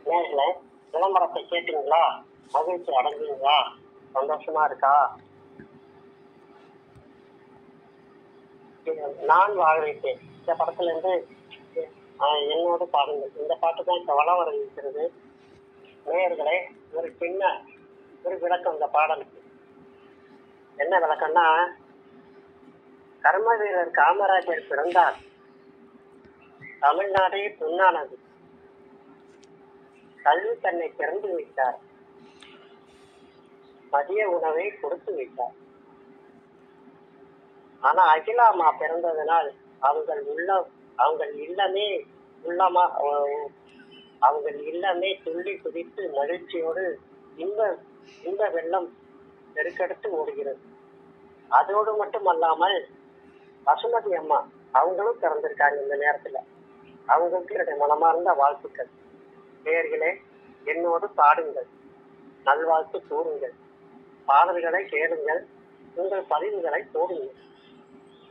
நேர்களே விளம்பரத்தை கேட்டீங்களா மகிழ்ச்சி அடைஞ்சீங்களா சந்தோஷமா இருக்கா இது நான் வாழ வைத்தேன் இந்த படத்துல இருந்து ஆஹ், என்னோடு பாடுங்கள் இந்த பாட்டு தான் இப்ப வளம் வர இருக்கிறது நேயர்களே ஒரு சின்ன ஒரு விளக்கம் இந்த பாடலுக்கு என்ன விளக்கம்னா கர்ம வீரர் காமராஜர் பிறந்தார் தமிழ்நாடே பொன்னானது கல்வி தன்னை திறந்து வைத்தார் மதிய உணவை கொடுத்து வைத்தார் ஆனா அகிலாமா பிறந்ததனால் அவங்கள் உள்ள அவங்கள் இல்லமே உள்ளமா அஹ், அவங்கள் இல்லமே துள்ளி குதித்து மகிழ்ச்சியோடு இன்ப இன்ப வெள்ளம் பெருக்கெடுத்து ஓடுகிறது அதோடு மட்டும் அல்லாமல் வசுமதி அம்மா அவங்களும் பிறந்திருக்காங்க இந்த நேரத்துல அவங்களுக்கு என்னுடைய மனமார்ந்த வாழ்த்துக்கள் நேயர்களே என்னோடு பாடுங்கள் நல்வாழ்த்து கூறுங்கள் பாடல்களை கேளுங்கள் உங்கள் பதிவுகளை போடுங்கள்